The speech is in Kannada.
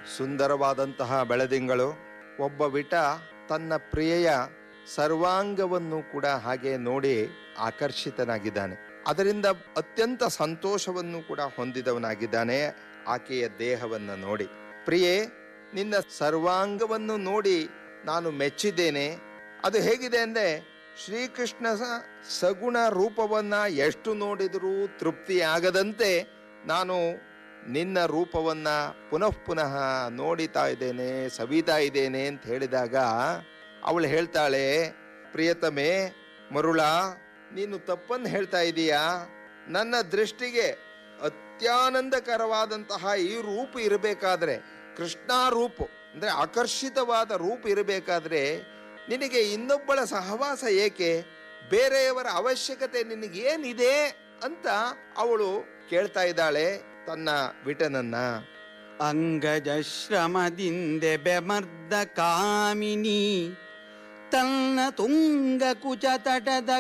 ಸುಂದರವಾದಂತಹ ಬೆಳದಿಂಗಳು ಒಬ್ಬ ವಿಟ ತನ್ನ ಪ್ರಿಯೆಯ ಸರ್ವಾಂಗವನ್ನು ಕೂಡ ಹಾಗೆ ನೋಡಿ ಆಕರ್ಷಿತನಾಗಿದ್ದಾನೆ ಅದರಿಂದ ಅತ್ಯಂತ ಸಂತೋಷವನ್ನು ಕೂಡ ಹೊಂದಿದವನಾಗಿದ್ದಾನೆ ಆಕೆಯ ದೇಹವನ್ನ ನೋಡಿ ಪ್ರಿಯೆ ನಿನ್ನ ಸರ್ವಾಂಗವನ್ನು ನೋಡಿ ನಾನು ಮೆಚ್ಚಿದ್ದೇನೆ ಅದು ಹೇಗಿದೆ ಅಂದ್ರೆ ಶ್ರೀಕೃಷ್ಣ ಸ- ಸಗುಣ ರೂಪವನ್ನ ಎಷ್ಟು ನೋಡಿದರೂ ತೃಪ್ತಿಯಾಗದಂತೆ ನಾನು ನಿನ್ನ ರೂಪವನ್ನ ಪುನಃ ಪುನಃ ನೋಡಿತಾ ಇದ್ದೇನೆ ಸವಿತಾ ಇದ್ದೇನೆ ಅಂತ ಹೇಳಿದಾಗ ಅವಳು ಹೇಳ್ತಾಳೆ ಪ್ರಿಯತಮೆ ಮರುಳ ನೀನು ತಪ್ಪನ್ನು ಹೇಳ್ತಾ ಇದೀಯಾ ನನ್ನ ದೃಷ್ಟಿಗೆ ಅತ್ಯಾನಂದಕರವಾದಂತಹ ಈ ರೂಪ ಇರಬೇಕಾದ್ರೆ ಕೃಷ್ಣ ರೂಪ ಅಂದ್ರೆ ಆಕರ್ಷಿತವಾದ ರೂಪ ಇರಬೇಕಾದ್ರೆ ನಿನಗೆ ಇನ್ನೊಬ್ಬಳ ಸಹವಾಸ ಏಕೆ ಬೇರೆಯವರ ಅವಶ್ಯಕತೆ ನಿನಗೇನಿದೆ ಅಂತ ಅವಳು ಕೇಳ್ತಾ ಇದ್ದಾಳೆ ತನ್ನ ವಿಟನನ್ನ ಅಂಗಜ ಶ್ರಮದಿಂದೆ ಬೆಮರ್ದ ಕಾಮಿನಿ ತನ್ನ ತುಂಗ ಕುಚ ತಟದ